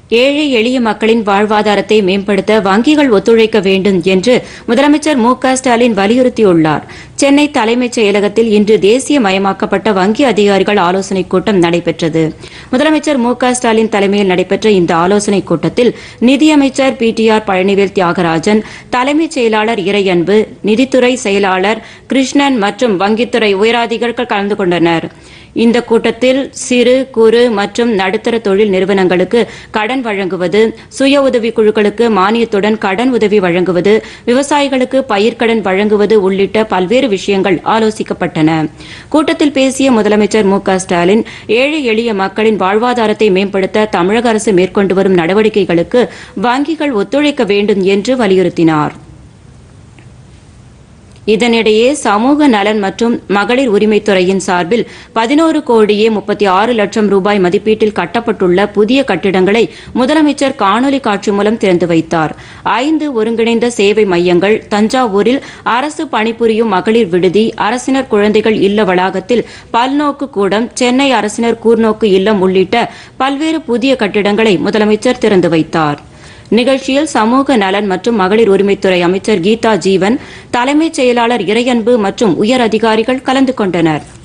ஏழை எளிய மக்களின் வாழ்வாதாரத்தை மேம்படுத்த வங்கிகள் ஒத்துழைக்க வேண்டும் என்று முதலமைச்சர் மு க ஸ்டாலின் வலியுறுத்தியுள்ளார் சென்னை தலைமைச் செயலகத்தில் இன்று தேசியமயமாக்கப்பட்ட வங்கி அதிகாரிகள் ஆலோசனைக் கூட்டம் நடைபெற்றது முதலமைச்சர் மு க ஸ்டாலின் தலைமையில் நடைபெற்ற இந்த ஆலோசனைக் கூட்டத்தில் நிதியமைச்சர் P T R Palanivel Thiagarajan தலைமைச் செயலாளர் இறையன்பு நிதித்துறை செயலாளர் கிருஷ்ணன் மற்றும் வங்கித்துறை உயரதிகாரிகள் கலந்து கொண்டனர் இந்த கூட்டத்தில் சிறு குறு மற்றும் நடுத்தர தொழில் நிறுவனங்களுக்கு கடன் வழங்குவது சுய உதவி குழுக்களுக்கு மானியத்துடன் கடன் உதவி வழங்குவது விவசாயிகளுக்கு பயிர்க்கடன் வழங்குவது உள்ளிட்ட பல்வேறு விஷயங்கள் ஆலோசிக்கப்பட்டன கூட்டத்தில் பேசிய முதலமைச்சர் மு க ஸ்டாலின் ஏழை எளிய மக்களின் வாழ்வாதாரத்தை மேம்படுத்த தமிழக அரசு மேற்கொண்டு வரும் நடவடிக்கைகளுக்கு வங்கிகள் ஒத்துழைக்க வேண்டும் என்று வலியுறுத்தினார் இதனிடையே சமூக நலன் மற்றும் மகளிர் உரிமைத்துறையின் சார்பில் பதினோரு கோடியே முப்பத்தி ஆறு லட்சம் ரூபாய் மதிப்பீட்டில் கட்டப்பட்டுள்ள புதிய கட்டிடங்களை முதலமைச்சர் காணொலி காட்சி மூலம் திறந்து வைத்தார் ஐந்து ஒருங்கிணைந்த சேவை மையங்கள் தஞ்சாவூரில் அரசு பணிபுரியும் மகளிர் விடுதி அரசினர் குழந்தைகள் இல்ல வளாகத்தில் பல்நோக்கு கூடம் சென்னை அரசினர் கூர்நோக்கு இல்லம் உள்ளிட்ட பல்வேறு புதிய கட்டிடங்களை முதலமைச்சர் திறந்து வைத்தார் நிகழ்ச்சியில் சமூக நலன் மற்றும் மகளிர் உரிமைத்துறை அமைச்சர் கீதா ஜீவன் தலைமைச் செயலாளர் இறையன்பு மற்றும் உயர் அதிகாரிகள் கலந்து கொண்டனர்